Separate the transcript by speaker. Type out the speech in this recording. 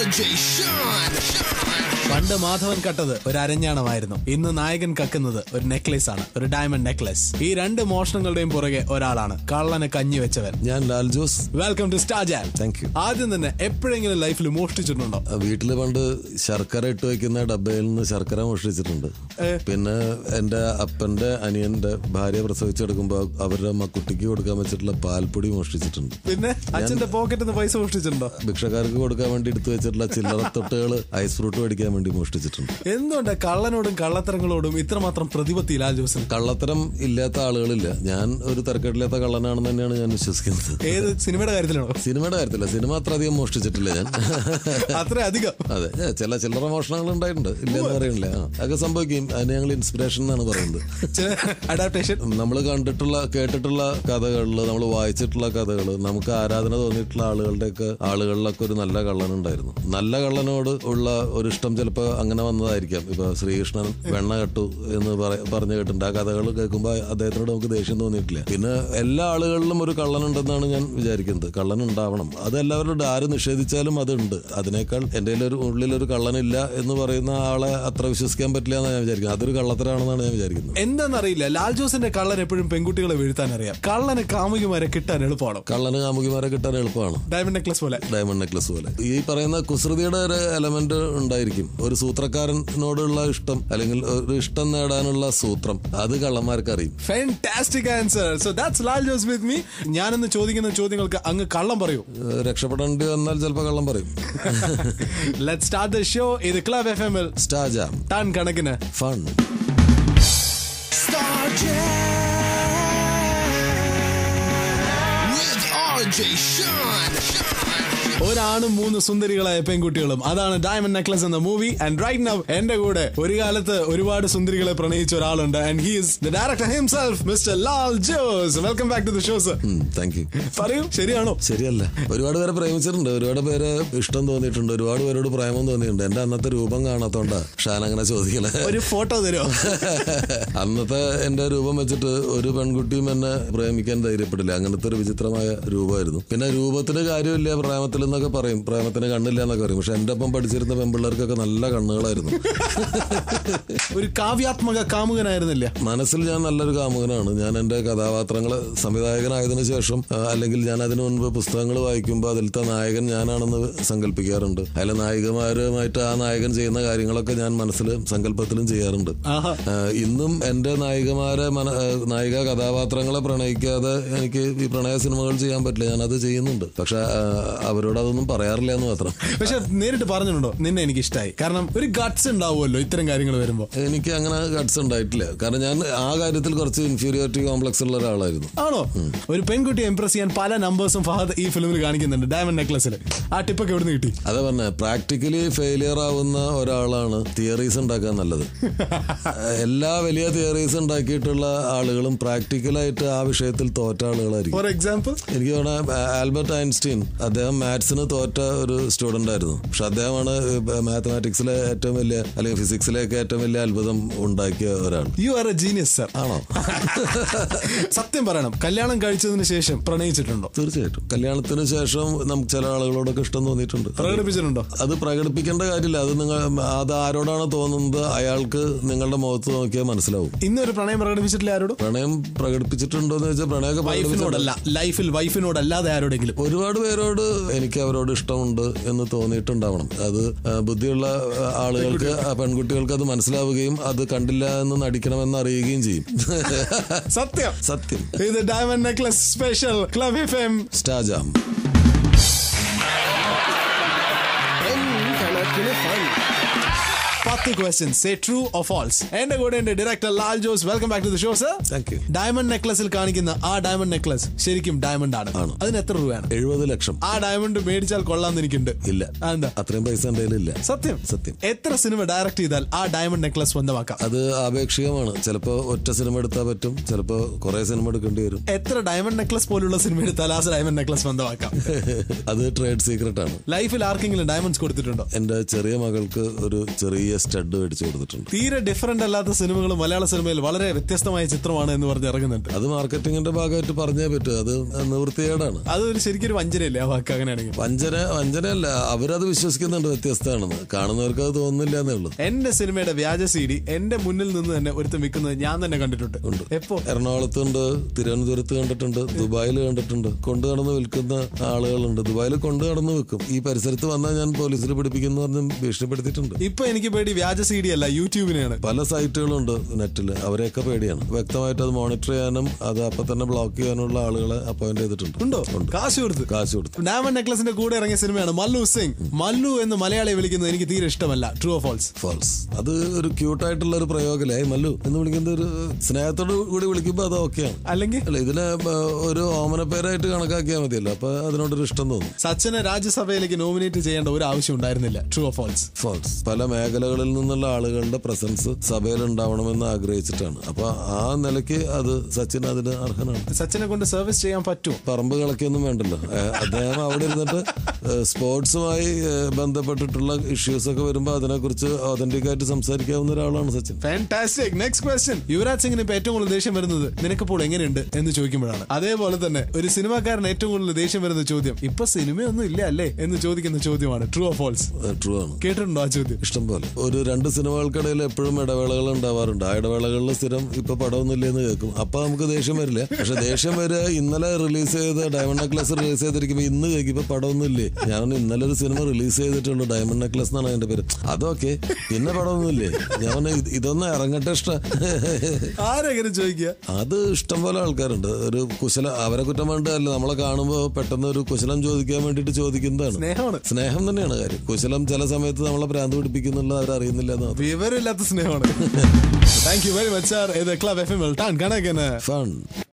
Speaker 1: RJ Sean.
Speaker 2: പണ്ട് മാധവൻ കട്ടത് ഒരു അരഞ്ഞാണമായിരുന്നു ഇന്ന് നായകൻ കക്കുന്നത് ഒരു നെക്ലേസ് ആണ് ഒരു ഡയമണ്ട് നെക്ലേസ് ഈ രണ്ട് മോഷണങ്ങളുടെയും പുറകെ ഒരാളാണ് കള്ളന് കഞ്ഞി വെച്ചവൻ
Speaker 3: ഞാൻ Lal Jose
Speaker 2: welcome to Star Jam
Speaker 3: thank you
Speaker 2: ആദ്യം തന്നെ എപ്പോഴെങ്കിലും ലൈഫിൽ മോഷ്ടിച്ചിട്ടുണ്ടോ
Speaker 3: വീട്ടില് പണ്ട് ശർക്കര ഇട്ട് വെക്കുന്ന ഡബ്ബയിൽ നിന്ന് ശർക്കര മോഷ്ടിച്ചിട്ടുണ്ട്
Speaker 2: ഏ.
Speaker 3: പിന്നെ എന്റെ അപ്പന്റെ അനിയന്റെ ഭാര്യ പ്രസവിച്ചെടുക്കുമ്പോ അവരുടെ മക്കുട്ടിക്ക് കൊടുക്കാൻ വെച്ചിട്ടുള്ള പാൽപ്പൊടി മോഷ്ടിച്ചിട്ടുണ്ട്
Speaker 2: പിന്നെ അച്ഛന്റെ പോക്കറ്റിൽ നിന്ന് പൈസ മോഷ്ടിച്ചിട്ടുണ്ടോ
Speaker 3: ഭിക്ഷക്കാർക്ക് കൊടുക്കാൻ വേണ്ടി എടുത്തു വെച്ചിട്ടുള്ള ചില്ലറ തൊട്ടുകൾ ഐസ് ഫ്രൂട്ട് മേടിക്കാൻ വേണ്ടി മോഷ്ടിച്ചിട്ടുണ്ട്
Speaker 2: എന്തുകൊണ്ട് കള്ളനോടും കള്ളത്തരങ്ങളോടും ഇത്രമാത്രം പ്രതിപത്തി ലാൽ ജോസിന്
Speaker 3: കള്ളത്തരം ഇല്ലാത്ത ആളുകളില്ല ഞാൻ ഒരു തരക്കേടില്ലാത്ത കള്ളനാണെന്ന് തന്നെയാണ് ഞാൻ വിശ്വസിക്കുന്നത്
Speaker 2: ഏത് സിനിമയുടെ കാര്യത്തിലാണോ
Speaker 3: സിനിമയുടെ കാര്യത്തില്ല സിനിമ അത്ര അധികം മോഷ്ടിച്ചിട്ടില്ല ഞാൻ
Speaker 2: അത്ര അധികം
Speaker 3: അതെ ഏ, ചില ചില്ലറ മോഷണങ്ങൾ ഉണ്ടായിട്ടുണ്ട് ഇല്ലെന്ന് പറയുന്നില്ല ആ, അതൊക്കെ സംഭവിക്കും അതിന് ഞങ്ങൾ ഇൻസ്പിറേഷൻ എന്നാണ് പറയുന്നത്
Speaker 2: ചില അഡാപ്റ്റേഷൻ
Speaker 3: നമ്മൾ കണ്ടിട്ടുള്ള കേട്ടിട്ടുള്ള കഥകളിൽ നമ്മൾ വായിച്ചിട്ടുള്ള കഥകൾ നമുക്ക് ആരാധന തോന്നിയിട്ടുള്ള ആളുകളുടെയൊക്കെ ആളുകളിലൊക്കെ ഒരു നല്ല കള്ളൻ ഉണ്ടായിരുന്നു നല്ല കള്ളനോട് ഉള്ള ഒരു ഇഷ്ടം ചിലപ്പോൾ അങ്ങനെ വന്നതായിരിക്കാം ഇപ്പൊ ശ്രീകൃഷ്ണൻ വെണ്ണ കെട്ടു എന്ന് പറ- പറഞ്ഞു കേട്ടിട്ടുണ്ട് ആ കഥകൾ കേൾക്കുമ്പോൾ അദ്ദേഹത്തിനോട് നമുക്ക് ദേഷ്യം തോന്നിയിട്ടില്ല പിന്നെ എല്ലാ ആളുകളിലും ഒരു കള്ളനുണ്ടെന്നാണ് ഞാൻ വിചാരിക്കുന്നത് കള്ളൻ ഉണ്ടാവണം അത് എല്ലാവരുടെ ആര് നിഷേധിച്ചാലും അതുണ്ട് അതിനേക്കാൾ എൻ്റെ ഒരു ഉള്ളിലൊരു കള്ളനില്ല എന്ന് പറയുന്ന ആളെ അത്ര വിശ്വസിക്കാൻ പറ്റില്ല എന്നാണ് ഞാൻ വിചാരിക്കുന്നത് അതൊരു കള്ളത്തരാണെന്നാണ് ഞാൻ വിചാരിക്കുന്നത്
Speaker 2: എന്താണെന്നറിയില്ല ലാൽ ജോസിന്റെ കള്ളൻ എപ്പോഴും പെൺകുട്ടികളെ വീഴ്ത്താൻ അറിയാം കള്ളന് കാമുകിമാരെ കിട്ടാൻ എളുപ്പമാണ്
Speaker 3: കള്ളന് കാമുകിമാരെ കിട്ടാൻ എളുപ്പമാണ്
Speaker 2: ഡയമണ്ട് നെക്ലസ് പോലെ
Speaker 3: ഡയമണ്ട് നെക്ലസ് പോലെ ഈ പറയുന്ന കുസൃതിയുടെ ഒരു എലമെന്റ് ഉണ്ടായിരിക്കും ഒരു സൂത്രക്കാരനോടുള്ള ഇഷ്ടം അല്ലെങ്കിൽ ഒരു ഇഷ്ടം നേടാനുള്ള സൂത്രം അത് കള്ളന്മാർക്ക് അറിയും
Speaker 2: fantastic answer so that's Lal Jose with me ഞാനിന്ന് ചോദിക്കുന്ന ചോദ്യങ്ങൾക്ക് അങ്ങ് കള്ളം പറയൂ
Speaker 3: ഏഹ് രക്ഷപ്പെടേണ്ടി വന്നാൽ ചിലപ്പോൾ കള്ളം പറയും
Speaker 2: ലെറ്റ് സ്റ്റാർട്ട് ദ ഷോ ഇത് ക്ലബ് എഫ് എമ്മിൽ
Speaker 3: സ്റ്റാജാം
Speaker 2: ടൺ കണക്കിന്
Speaker 3: fun
Speaker 1: Star Jam. With RJ Sean.
Speaker 2: ഒരാണും മൂന്ന് സുന്ദരികളായ പെൺകുട്ടികളും അതാണ് ഡയമണ്ട് നെക്ലസ് എന്ന മൂവി ആൻഡ് റൈറ്റ് നൗ എന്റെ കൂടെ ഒരു കാലത്ത് ഒരുപാട് സുന്ദരികളെ പ്രണയിച്ച ഒരാളുണ്ട് and he's the director himself mister Lal Jose welcome back to the show sir
Speaker 3: thank you
Speaker 2: പറയൂ ശരിയാണോ
Speaker 3: ശരിയല്ല ഒരുപാട് പേരെ പ്രേമിച്ചിട്ടുണ്ട് ഒരുപാട് പേര് ഇഷ്ടം തോന്നിയിട്ടുണ്ട് ഒരുപാട് പേരോട് പ്രേമം തോന്നിയിട്ടുണ്ട് എന്റെ അന്നത്തെ രൂപം കാണാത്തോണ്ടാ ഷാൻ അങ്ങനെ ചോദിക്കലേ
Speaker 2: ഒരു ഫോട്ടോ തരുമോ
Speaker 3: അന്നത്തെ എന്റെ രൂപം വെച്ചിട്ട് ഒരു പെൺകുട്ടിയും എന്നെ പ്രേമിക്കാൻ ധൈര്യപ്പെടില്ല അങ്ങനത്തെ ഒരു വിചിത്രമായ രൂപമായിരുന്നു പിന്നെ രൂപത്തിന് കാര്യമില്ല പ്രേമത്തിൽ എന്നൊക്കെ പറയും പ്രേമത്തിന് കണ്ണില്ല എന്നൊക്കെ പറയും പക്ഷെ എന്റെ ഒപ്പം പഠിച്ചിരുന്ന പെൺപിള്ളേർക്കൊക്കെ നല്ല കണ്ണുകളായിരുന്നു
Speaker 2: ഒരു കാവ്യാത്മക കാമുകനായിരുന്നില്ല
Speaker 3: മനസ്സിൽ ഞാൻ നല്ലൊരു കാമുകനാണ് ഞാൻ എന്റെ കഥാപാത്രങ്ങള് സംവിധായകനായതിനു ശേഷം ആ, അല്ലെങ്കിൽ ഞാൻ അതിനു മുൻപ് പുസ്തകങ്ങൾ വായിക്കുമ്പോൾ അതിലത്തെ നായകൻ ഞാനാണെന്ന് സങ്കല്പിക്കാറുണ്ട് അതിലെ നായികമാരുമായിട്ട് ആ നായകൻ ചെയ്യുന്ന കാര്യങ്ങളൊക്കെ ഞാൻ മനസ്സിൽ സങ്കല്പത്തിലും ചെയ്യാറുണ്ട്
Speaker 2: ആഹാ
Speaker 3: ആ, ഇന്നും എന്റെ നായികമാരെ മന ആ, നായിക കഥാപാത്രങ്ങളെ പ്രണയിക്കാതെ എനിക്ക് ഈ പ്രണയ സിനിമകൾ ചെയ്യാൻ പറ്റില്ല ഞാൻ അത് ചെയ്യുന്നുണ്ട് പക്ഷെ ആ, അവരോട് അതൊന്നും പറയാറില്ല എന്ന് മാത്രം
Speaker 2: പക്ഷെ നേരിട്ട് പറഞ്ഞിട്ടുണ്ടോ നിന്നെ എനിക്ക് ഇഷ്ടമായി കാരണം ഒരു ഗട്ട്സ് ഉണ്ടാവുമല്ലോ ഇത്തരം കാര്യങ്ങൾ വരുമ്പോ
Speaker 3: എനിക്ക് അങ്ങനെ ഗട്സ് ഉണ്ടായിട്ടില്ല കാരണം ഞാൻ ആ കാര്യത്തിൽ കുറച്ച് ഇൻഫീരിയോറിറ്റി കോംപ്ലക്സ് ഉള്ള ഒരാളായിരുന്നു
Speaker 2: ആണോ ഒരു പെൺകുട്ടിയെ ഇംപ്രസ് ചെയ്യാൻ പല നമ്പേഴ്സും ഫഹദ് ഈ ഫിലിമിൽ കാണിക്കുന്നുണ്ട് ഡയമണ്ട് നെക്ലസിൽ ആ ടിപ്പൊക്കെ എവിടെ കിട്ടി
Speaker 3: അതെ പറഞ്ഞ പ്രാക്ടിക്കലി ഫെയിലിയർ ആവുന്ന ഒരാളാണ് തിയറീസ് ഉണ്ടാക്കാൻ നല്ലത് എല്ലാ വലിയ തിയറീസ് ഉണ്ടാക്കിയിട്ടുള്ള ആളുകളും പ്രാക്ടിക്കലായിട്ട് ആ വിഷയത്തിൽ തോറ്റ ആളുകളായിരിക്കും
Speaker 2: ഫോർ എക്സാമ്പിൾ
Speaker 3: എനിക്ക് തോന്നുന്നത് ആൽബർട്ട് ഐൻസ്റ്റീൻ അദ്ദേഹം മാത്സിന് തോറ്റ ഒരു സ്റ്റുഡന്റ് ആയിരുന്നു പക്ഷെ അദ്ദേഹമാണ് മാത്തമാറ്റിക്സിലെ ഏറ്റവും വലിയ അല്ലെങ്കിൽ ഫിസിക്സിലേക്ക് ഏറ്റവും വലിയ അത്ഭുതം ഉണ്ടാക്കിയ ഒരാൾ
Speaker 2: you are a genius sir
Speaker 3: ആണോ
Speaker 2: സത്യം പറയണം കല്യാണം കഴിച്ചതിന് ശേഷം പ്രണയിച്ചിട്ടുണ്ടോ
Speaker 3: തീർച്ചയായിട്ടും കല്യാണത്തിന് ശേഷം നമുക്ക് ചില ആളുകളോടൊക്കെ ഇഷ്ടം തോന്നിയിട്ടുണ്ട്
Speaker 2: പ്രകടിപ്പിച്ചിട്ടുണ്ടോ
Speaker 3: അത് പ്രകടിപ്പിക്കേണ്ട കാര്യമില്ല അത് നിങ്ങൾ അത് ആരോടാണ് തോന്നുന്നത് അയാൾക്ക് നിങ്ങളുടെ മുഖത്ത് നോക്കിയാൽ മനസ്സിലാവും
Speaker 2: ഇന്നൊരു പ്രണയം പ്രകടിപ്പിച്ചിട്ടില്ല ആരോടും
Speaker 3: പ്രണയം പ്രകടിപ്പിച്ചിട്ടുണ്ടോ എന്ന് വെച്ചാൽ പ്രണയമൊക്കെ പ്രകടിപ്പിച്ചിട്ടുണ്ട്.
Speaker 2: വൈഫിനോടല്ല ലൈഫിൽ വൈഫിനോടല്ലാതെ ആരോടെങ്കിലും
Speaker 3: ഒരുപാട് പേരോട് എനിക്ക് അവരോട് ഇഷ്ടമുണ്ട് എന്ന് തോന്നിയിട്ടുണ്ടാവണം അത് ആ, ബുദ്ധിയുള്ള ആ, ആളുകൾക്ക് ആ, പെൺകുട്ടികൾക്ക് അത് മനസ്സിലാവുകയും അത് കണ്ടില്ല എന്ന് നടിക്കണമെന്ന് അറിയുകയും ചെയ്യും
Speaker 2: സത്യം
Speaker 3: സത്യം
Speaker 2: ഇത് Diamond Necklace special club F M
Speaker 3: Star Jam
Speaker 2: പത്ത് questions say true or false എന്റെ കൂടെ ഉണ്ട് director Lal Jose welcome back to the show sir
Speaker 3: thank you
Speaker 2: Diamond നെക്ലസിൽ കാണിക്കുന്ന ആ ഡയമണ്ട് നെക്ലസ് ശരിക്കും ഡയമണ്ട് ആണ്
Speaker 3: ആണ്.
Speaker 2: അതിന് എത്ര രൂപയാണ്
Speaker 3: എഴുപത് ലക്ഷം
Speaker 2: ആ ഡയമണ്ട് മേടിച്ചാൽ കൊള്ളാന്ന് എനിക്കുണ്ട്
Speaker 3: ഇല്ല
Speaker 2: ആ, എന്താ
Speaker 3: അത്രയും പൈസ എൻ്റെ കയ്യിലില്ല
Speaker 2: സത്യം
Speaker 3: സത്യം
Speaker 2: എത്ര സിനിമ ഡയറക്ട് ചെയ്താൽ ആ ഡയമണ്ട് നെക്ലസ് സ്വന്തമാക്കാം
Speaker 3: അത് ആപേക്ഷികമാണ് ചിലപ്പോ ഒറ്റ സിനിമ എടുത്താൽ പറ്റും ചിലപ്പോ കുറെ സിനിമ എടുക്കേണ്ടി വരും
Speaker 2: എത്ര ഡയമണ്ട് നെക്ലസ് പോലുള്ള സിനിമ എടുത്താൽ ആ ഡയമണ്ട് നെക്ലസ് സ്വന്തമാക്കാം
Speaker 3: അത് ട്രേഡ് സീക്രട്ട് ആണ്
Speaker 2: ലൈഫിൽ ആർക്കെങ്കിലും ഡയമണ്ട്സ് കൊടുത്തിട്ടുണ്ടോ
Speaker 3: എന്റെ ചെറിയ മകൾക്ക് ഒരു ചെറിയ സ്റ്റഡ് മേടിച്ചു കൊടുത്തിട്ടുണ്ട്
Speaker 2: തീരെ ഡിഫറന്റ് അല്ലാത്ത സിനിമകൾ മലയാള സിനിമയിൽ വളരെ വ്യത്യസ്തമായ ചിത്രമാണ് എന്ന് പറഞ്ഞ് ഇറങ്ങുന്നുണ്ട്
Speaker 3: അത് മാർക്കറ്റിംഗിന്റെ ഭാഗമായിട്ട് പറഞ്ഞേ പറ്റൂ അത് നിവൃത്തികേടാണ്
Speaker 2: അതൊരു ശരിക്കും ഒരു വഞ്ചനയല്ലേ ആ വാക്ക് അങ്ങനെയാണെങ്കിൽ
Speaker 3: വഞ്ചന വഞ്ചനയല്ല അവരത് വിശ്വസിക്കുന്നുണ്ട് വ്യത്യസ്തമാണെന്ന് കാണുന്നവർക്ക് അത് തോന്നുന്നില്ല എന്നേ ഉള്ളൂ
Speaker 2: എന്റെ സിനിമയുടെ വ്യാജ സി ഡി എന്റെ മുന്നിൽ നിന്ന് തന്നെ ഒരുത്തം വിൽക്കുന്നത് ഞാൻ തന്നെ കണ്ടിട്ടുണ്ട് എപ്പോ
Speaker 3: എറണാകുളത്തുണ്ട് തിരുവനന്തപുരത്ത് കണ്ടിട്ടുണ്ട് ദുബായിൽ കണ്ടിട്ടുണ്ട് കൊണ്ടു നടന്ന് വിൽക്കുന്ന ആളുകളുണ്ട് ദുബായിൽ കൊണ്ടു നടന്ന് വിൽക്കും ഈ പരിസരത്ത് വന്നാൽ ഞാൻ പോലീസിൽ പിടിപ്പിക്കുന്നു പറഞ്ഞ് ഭീഷണിപ്പെടുത്തിയിട്ടുണ്ട്
Speaker 2: ഇപ്പൊ എനിക്ക് പേടി വ്യാജ സി ഡി അല്ല യൂട്യൂബിനെയാണ്
Speaker 3: പല സൈറ്റുകളുണ്ട് നെറ്റിൽ അവരെയൊക്കെ പേടിയാണ് വ്യക്തമായിട്ട് അത് മോണിറ്റർ ചെയ്യാനും അത് അപ്പൊ തന്നെ ബ്ലോക്ക് ചെയ്യാനുള്ള ആളുകളെ അപ്പോയിന്റ് ചെയ്തിട്ടുണ്ട്
Speaker 2: ഉണ്ടോ കാശ് കൊടുത്ത്
Speaker 3: കാശ് കൊടുത്തു
Speaker 2: ഡയമണ്ട് നെക്ലസിന്റെ കൂടെ ഇറങ്ങിയ സിനിമയാണ് മല്ലു സിംഗ് മല്ലു എന്ന് മലയാളി വിളിക്കുന്നത് എനിക്ക് തീരെ ഇഷ്ടമല്ല ട്രൂ ഓഫ് ഫോൾസ്
Speaker 3: ഫാൾസ് അത് ഒരു ക്യൂട്ടായിട്ടുള്ള ഒരു പ്രയോഗല്ലേ "ഏയ് മല്ലു എന്ന് വിളിക്കുന്നത് ഒരു സ്നേഹത്തോട് കൂടി വിളിക്കുമ്പോൾ അത് ഓക്കെയാണ്
Speaker 2: അല്ലെങ്കിൽ
Speaker 3: അല്ല ഇതിനെ ആ, ഒരു ഓമന പേരായിട്ട് കണക്കാക്കിയാൽ മതിയല്ലോ അപ്പൊ അതിനോടൊരു ഇഷ്ടം തോന്നും
Speaker 2: സച്ചിനെ രാജ്യസഭയിലേക്ക് നോമിനേറ്റ് ചെയ്യേണ്ട ഒരു ആവശ്യം ഉണ്ടായിരുന്നില്ല ട്രൂ ഓഫ് ഫോൾസ്
Speaker 3: ഫോൾസ് പല മേഖലകളിൽ നിന്നുള്ള ആളുകളുടെ പ്രസൻസ് സഭയിൽ ഉണ്ടാവണമെന്ന് ആഗ്രഹിച്ചിട്ടാണ് അപ്പൊ ആ നിലയ്ക്ക് അത് സച്ചിൻ അതിന് അർഹനാണ്
Speaker 2: സച്ചിനെ കൊണ്ട് സർവീസ് ചെയ്യാൻ പറ്റുമോ
Speaker 3: പറമ്പ് കളക്കൊന്നും വേണ്ടല്ലോ ഏഹ് അദ്ദേഹം അവിടെ ഇരുന്നിട്ട് ഏഹ് സ്പോർട്സുമായി ഏഹ് ബന്ധപ്പെട്ടിട്ടുള്ള ഇഷ്യൂസ് ഒക്കെ വരുമ്പോൾ അതിനെക്കുറിച്ച് ഒതന്റിക് ആയിട്ട് സംസാരിക്കാവുന്ന ഒരാളാണ് Sachin
Speaker 2: fantastic next question Yuvraj സിംഗിന് ഇപ്പൊ ഏറ്റവും കൂടുതൽ ദേഷ്യം വരുന്നത് നിനക്കിപ്പോൾ എങ്ങനെയുണ്ട് എന്ന് ചോദിക്കുമ്പോഴാണ് അതേപോലെ തന്നെ ഒരു സിനിമാക്കാരൻ ഏറ്റവും കൂടുതൽ ദേഷ്യം വരുന്ന ചോദ്യം ഇപ്പൊ സിനിമയൊന്നും ഇല്ല അല്ലേ എന്ന് ചോദിക്കുന്ന ചോദ്യമാണ് ട്രൂ ഓഫ് ഫോൾസ്
Speaker 3: ട്രൂ ആണ്
Speaker 2: കേട്ടിട്ടുണ്ടോ ആ ചോദ്യം
Speaker 3: ഇഷ്ടം പോലെ ഒരു രണ്ട് സിനിമകൾക്കിടയിൽ എപ്പോഴും ഇടവേളകൾ ഉണ്ടാവാറുണ്ട് ആ ഇടവേളകളിൽ സ്ഥിരം ഇപ്പൊ പടമൊന്നുമില്ലെന്ന് കേൾക്കും അപ്പൊ നമുക്ക് ദേഷ്യം വരില്ല പക്ഷെ ദേഷ്യം വരിക ഇന്നലെ റിലീസ് ചെയ്ത ഡയമണ്ട് നെക്ലസ് റിലീസ് ചെയ്തിരിക്കുമ്പോ ഇന്ന് കേൾക്കുമ്പോ പടമൊന്നുമില്ലേ ഞാൻ പറഞ്ഞു, ഇന്നലെ ഒരു സിനിമ റിലീസ് ചെയ്തിട്ടുള്ളൂ ഡയമണ്ട് നെക്ലസ് എന്നാണ് അതിന്റെ പേര് അതൊക്കെ പിന്നെ പടമൊന്നുമില്ലേ ഞാൻ പറഞ്ഞു, "ഇത് ഇതൊന്നും ഇറങ്ങട്ടെ ഇഷ്ടം
Speaker 2: ആരെങ്ങനെ ചോദിക്കുക
Speaker 3: അത് ഇഷ്ടം പോലെ ആൾക്കാരുണ്ട് ഒരു കുശല അവരെ കുറ്റം വേണ്ടതല്ല നമ്മളെ കാണുമ്പോൾ പെട്ടെന്ന് ഒരു കുശലം ചോദിക്കാൻ വേണ്ടിയിട്ട് ചോദിക്കുന്നതാണ്
Speaker 2: സ്നേഹമാണ്
Speaker 3: സ്നേഹം തന്നെയാണ് കാര്യം കുശലം ചില സമയത്ത് നമ്മളെ ഭ്രാന്ത് പിടിപ്പിക്കുന്നുള്ള അവരറിയുന്നില്ല എന്ന് മാത്രം.
Speaker 2: വിവരമില്ലാത്ത സ്നേഹമാണ് thank you very much sir ഇത് ക്ലബ് എഫ് എം ടാൻ കണക്കിന്
Speaker 3: ഫൺ